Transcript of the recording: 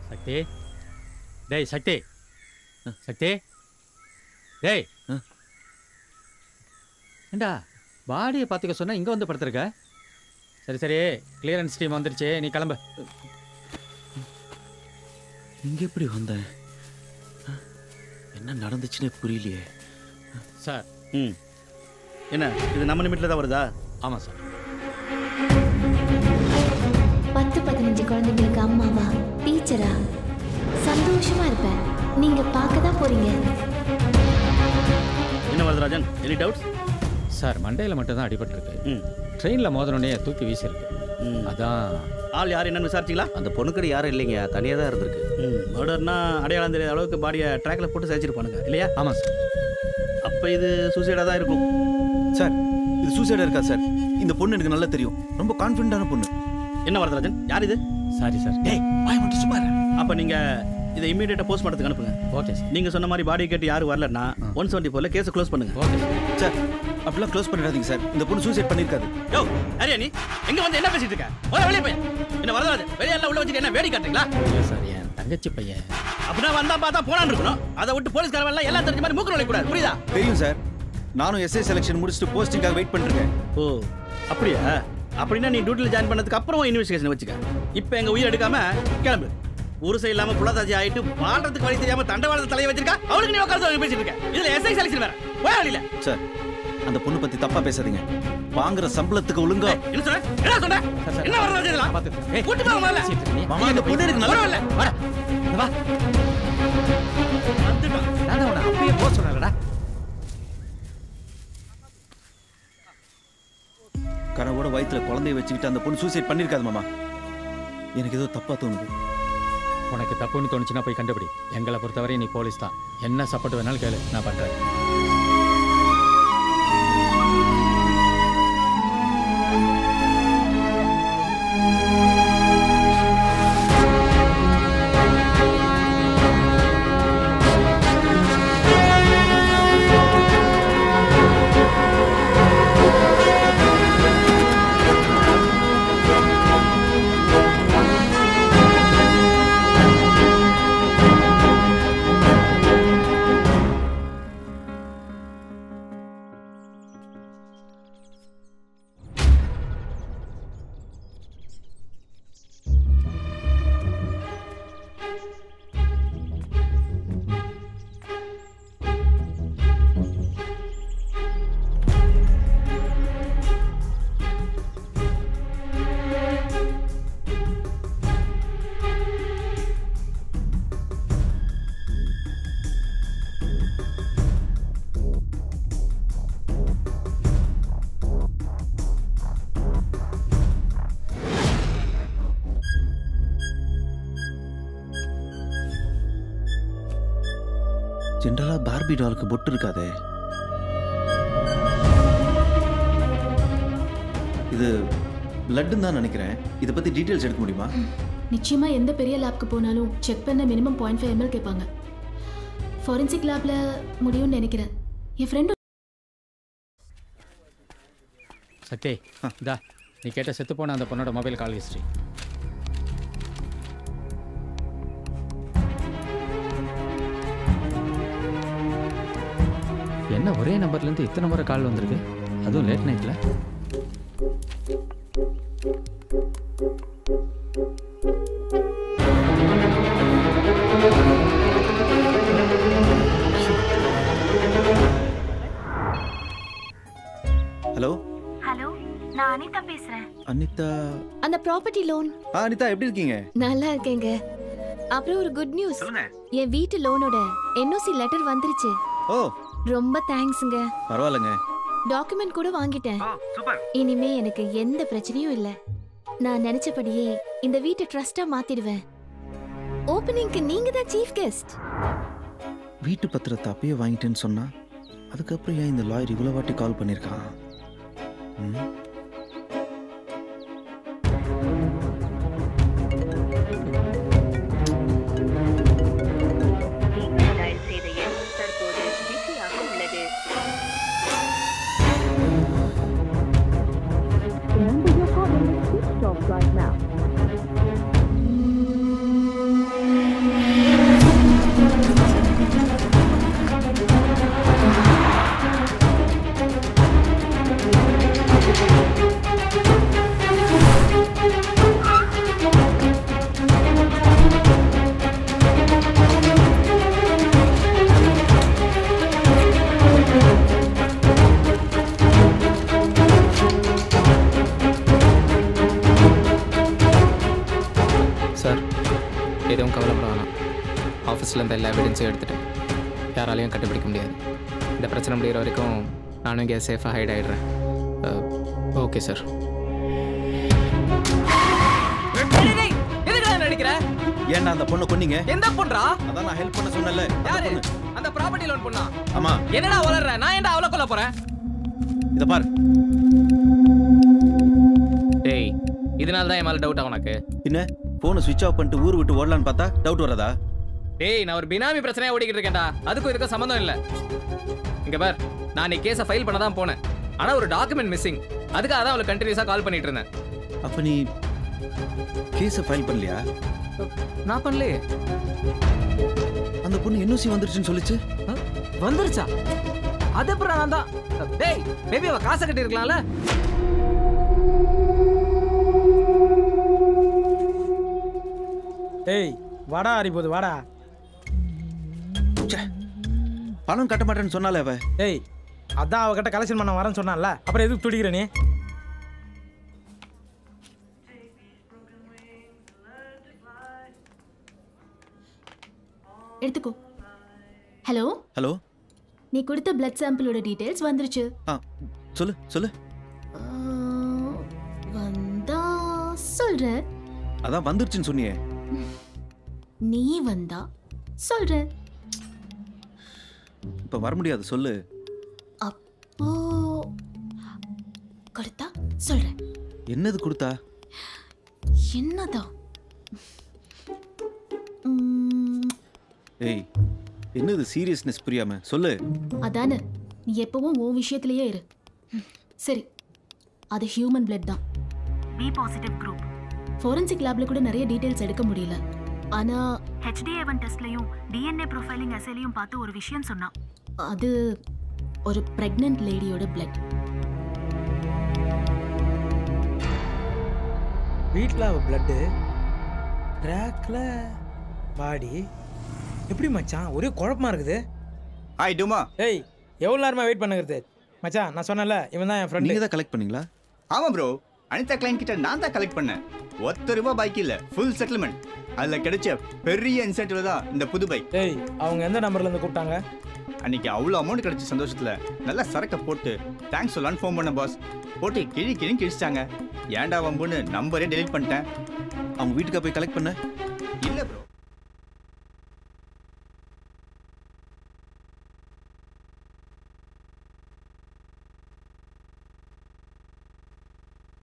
சக்தி டேய் சக்தி சக்தி டேய் ஏண்டா பாடியை பார்த்துக்க சொன்னா இங்கே வந்து படுத்துருக்க சரி சரி கிளியரன்ஸ் டீம் வந்துருச்சு நீ கிளம்பு இங்க எப்படி வந்தேன் என்ன நடந்துச்சுன்னே புரியலையே சார் ம் என்ன இது நம்ம லிமிட்டில் தான் வருதா ஆமாம் சார் பத்து பதினஞ்சு குழந்தைங்களுக்கு அம்மாவா டீச்சரா சந்தோஷமா இருப்பேன் நீங்க பார்க்க தான் போறீங்க என்ன வரதராஜன் எனி டவுட்ஸ் சார் மண்டையில் மட்டும் தான் அடிபட்டிருக்கு ம் ட்ரெயினில் மோதனோடனே தூக்கி வீசிருக்கு ம் அதான் ஆள் யார் என்னன்னு விசாரிச்சிங்களா அந்த பொண்ணுக்கடி யாரும் இல்லைங்க தனியாக தான் இருந்திருக்கு ம் மர்டர்னா அடையாளம் தெரியாத அளவுக்கு பாடியை ட்ராக்ல போட்டு சேர்ச்சிருப்பானுங்க இல்லையா ஆமாம் சார் அப்போ இது சூசைடாக தான் இருக்கும் சார் இது சூசைடா இருக்கா சார் இந்த பொண்ணு எனக்கு நல்லா தெரியும் ரொம்ப கான்ஃபிடண்டான பொண்ணு என்ன வரதராஜன் யார் இது சாரி சார் டேய் வாய் மட்டும் சும்மா இரு. அப்போ நீங்கள் இதை இமீடியட்டாக போஸ்ட் பண்ணுறதுக்கு அனுப்புங்க ஓகே சார் நீங்கள் சொன்ன மாதிரி பாடி கேட்டு யாரும் வரலன்னா ஒன் செவன்ட்டி ஃபோரில் கேஸை க்ளோஸ் பண்ணுங்க ஓகே சார் சார் அப்படிலாம் க்ளோஸ் பண்ணிடாதீங்க சார் இந்த பொண்ணு சூசைட் பண்ணிருக்காது யோ அரியா நீ எங்க வந்து என்ன பேசிட்டு இருக்க வர வெளியே போய் என்ன வரதராஜன் வெளியே எல்லாம் உள்ள வச்சுட்டு என்ன வேடி காட்டுறீங்களா இல்லை சார் என் தங்கச்சி பையன் அப்படின்னா வந்தா பார்த்தா போனான்னு இருக்கணும் அதை விட்டு போலீஸ்காரன் எல்லாம் எல்லாம் தெரிஞ்ச மாதிரி மூக்கு நுழைய கூடாது புரியுதா தெரியும் சார் நானும் எஸ்ஐ செலெக்ஷன் முடிச்சுட்டு போஸ்டிங்காக வெயிட் பண்ணிருக்கேன் ஓ அப்படியா அப்படின்னா நீ டியூட்டியில் ஜாயின் பண்ணதுக்கு அப்புறம் இன்வெஸ்டிகேஷன் வச்சுக்க இப்போ எங்க உயிர் எடுக்காம கிளம்பு ஒரு சைடு இல்லாம புள்ளதாச்சி ஆயிட்டு வாழ்றதுக்கு வழி தெரியாம தண்டவாளத்தை தலையை வச்சிருக்கா அவளுக்கு நீ உட்காந்து பேசிட்டு இருக்க இதுல எஸ்ஐ செலக்ஷன் வேற போய் வழியில சார் அந்த பொண்ணு பத்தி தப்பா பேசாதீங்க வாங்குற சம்பளத்துக்கு ஒழுங்கா என்ன சொல்ற என்ன சொல்ற சார், சார். என்ன வரது இதெல்லாம் பார்த்து ஏய், கூட்டி போங்க முதல்ல. பேசிட்டு இருக்க நீ. மாமா இந்த பொண்ணு எனக்கு நல்லா பரவாயில்ல வாடா இங்க வா வந்துட்டான் நான் தான் உன்னை அப்பயே போக சொன்னேன்லடா கனவோட வயித்துல குழந்தைய வச்சுக்கிட்டு அந்த பொண்ணு சூசைட் பண்ணிருக்காது மாமா எனக்கு ஏதோ தப்பா தோணுது உனக்கு தப்புன்னு தோணுச்சுன்னா போய் கண்டுபிடி எங்களை பொறுத்தவரை நீ போலீஸ் தான் என்ன சப்போர்ட் வேணாலும் கேளு நான் பண்றேன் ஜென்ரலா பார்பி டாலுக்கு பொட்டு இருக்காதே இது பிளட்டுன்னு தான் நினைக்கிறேன் இதை பத்தி டீடைல்ஸ் எடுக்க முடியுமா நிச்சயமா எந்த பெரிய லேப்க்கு போனாலும் செக் பண்ண மினிமம் பாயிண்ட் ஃபைவ் எம்எல் கேட்பாங்க ஃபாரன்சிக் லேப்ல முடியும்னு நினைக்கிறேன் என் ஃப்ரெண்டு சக்தி இதா நீ கேட்ட செத்து போன அந்த பொண்ணோட மொபைல் கால் ஹிஸ்ட்ரி என்ன ஒரே நம்பர்லேருந்து இத்தனை முறை கால் வந்திருக்கு அதுவும் லேட் நைட்டில் ஹலோ ஹலோ நான் அனிதா பேசுறேன் அனிதா அந்த ப்ராப்பர்ட்டி லோன் ஆ அனிதா எப்படி இருக்கீங்க நல்லா இருக்கேங்க அப்புறம் ஒரு குட் நியூஸ் என் வீட்டு லோனோட என்ஓசி லெட்டர் வந்துருச்சு ஓ ரொம்ப தேங்க்ஸுங்க பரவாயில்லைங்க டாக்குமெண்ட் கூட வாங்கிட்டேன் இனிமே எனக்கு எந்த பிரச்சனையும் இல்ல நான் நினைச்சபடியே இந்த வீட்டை ட்ரஸ்டா மாத்திடுவேன் ஓப்பனிங்க்கு நீங்க தான் சீஃப் கெஸ்ட் வீட்டு பத்திரத்தை அப்பயே வாங்கிட்டேன்னு சொன்னா அதுக்கப்புறம் ஏன் இந்த லாயர் இவ்வளோ வாட்டி கால் பண்ணியிருக்கான் ம்? டயல் செய்த எண் தற்போது பிஸியாக உள்ளது எதுவும் கவலைப்பட வேணாம் ஆஃபீஸில் இருந்த எல்லா எவிடன்ஸையும் எடுத்துட்டேன் யாராலையும் கண்டுபிடிக்க முடியாது இந்த பிரச்சனை முடிகிற வரைக்கும் நானும் இங்கே சேஃபாக ஹைட் ஆகிடுறேன் ஓகே சார் எதுக்கு நடிக்கிற ஏன்டா அந்த பொண்ணை கொன்னீங்க எந்த பொண்ணா அதான் நான் ஹெல்ப் பண்ண சொன்னேன்ல அந்த யாரு பொண்ணு. அந்த ப்ராப்பர்ட்டி லோன் பொண்ணா ஆமா என்னடா வளர்ற நான் ஏன்டா அவளை கொல்ல போறேன் இத பார் டேய் இதனால தான் என் மேல டவுட் உனக்கு என்ன போனை சுவிட்ச் ஆஃப் பண்ணிட்டு ஊர் விட்டு ஓடலான்னு பார்த்தா டவுட் வரதா டேய் நான் ஒரு பினாமி பிரச்சனையா ஓடிக்கிட்டு இருக்கேன்டா அதுக்கும் இதுக்கும் சம்மந்தம் இல்ல இங்க பார் நான் நீ கேஸை ஃபைல் பண்ண தான் போனேன் ஆனா ஒரு டாக்குமெண்ட் மிஸ்ஸிங் அதுக்காக தான் அவளுக்கு கண்டினியூஸா கால் பண்ணிட்டு இருந்தேன் அப்ப நீ கேஸை ஃபைல் பண்ணலையா நான் பண்ணலையே அந்த பொண்ணு என்ஓசி வந்துருச்சுன்னு சொல்லுச்சு வந்துருச்சா அது அப்புறம் நான் தான் டேய் பேபி அவ காசை கட்டி இருக்கலாம்ல டேய் வாடா அரிபோது வாடா பணம் கட்ட மாட்டேன்னு சொன்னாலே அவ டேய் அதான் அவகிட்ட கலெக்ஷன் பண்ண வரேன்னு சொன்னான்ல அப்புறம் எதுக்கு துடிக்கிற நீ எடுத்துக்கோ ஹலோ ஹலோ நீ கொடுத்த பிளட் சாம்பிளோட டீடைல்ஸ் வந்துருச்சு ஆ சொல்லு சொல்லு ஆ, வந்தா சொல்றேன் அதான் வந்துருச்சுன்னு சொன்னியே நீ வந்தா சொல்றேன் இப்ப வர முடியாது சொல்லு அப்போ கொடுத்தா சொல்றேன் என்னது கொடுத்தா என்னதான் ம், ஏய் என்னது சீரியஸ்னஸ் புரியாம சொல்லு அதானே நீ எப்பவும் உன் விஷயத்திலேயே இரு ம், சரி அது ஹியூமன் பிளட் தான் பி பாசிட்டிவ் குரூப் ஃபோரன்சிக் லேப்ல கூட நிறைய டீடைல்ஸ் எடுக்க முடியல ஆனா ஹெச்டிஏவன் டெஸ்ட்லயும் டிஎன்ஏ ப்ரொஃபைலிங் அசைலையும் பார்த்து ஒரு விஷயம் சொன்னான் அது ஒரு பிரெக்னென்ட் லேடியோட பிளட் வீட்டில் அவ பிளட்டு ட்ராக்ல பாடி எப்படி மச்சான் ஒரே குழப்பமா இருக்குது ஹாய் டுமா டேய் எவ்வளோ நேரமா வெயிட் பண்ணுங்கிறது மச்சான் நான் சொன்னேன்ல இவன் தான் என் ஃப்ரெண்டு நீங்க தான் கலெக்ட் பண்ணீங்களா ஆமாம் ப்ரோ அனிதா கிளைண்ட் கிட்ட நான் தான் கலெக்ட் பண்ணேன் ஒத்த ரூபாய் பைக் இல்ல ஃபுல் செட்டில்மெண்ட் அதுல கிடைச்ச பெரிய இன்சென்டிவ் தான் இந்த புது பைக் டேய் அவங்க எந்த நம்பர்ல இருந்து கூப்பிட்டாங்க அன்னைக்கு அவ்வளோ அமௌண்ட் கிடைச்ச சந்தோஷத்துல நல்லா சரக்கை போட்டு தேங்க்ஸ் சொல்லலான்னு ஃபோன் பண்ண பாஸ் போட்டு கிழி கிழி கிழிச்சிட்டாங்க ஏன்டா வம்புன்னு நம்பரே டெலிட் பண்ணிட்டேன் அவங்க வீட்டுக்கு போய் கலெக்ட் பண்ண இல்ல ப்ரோ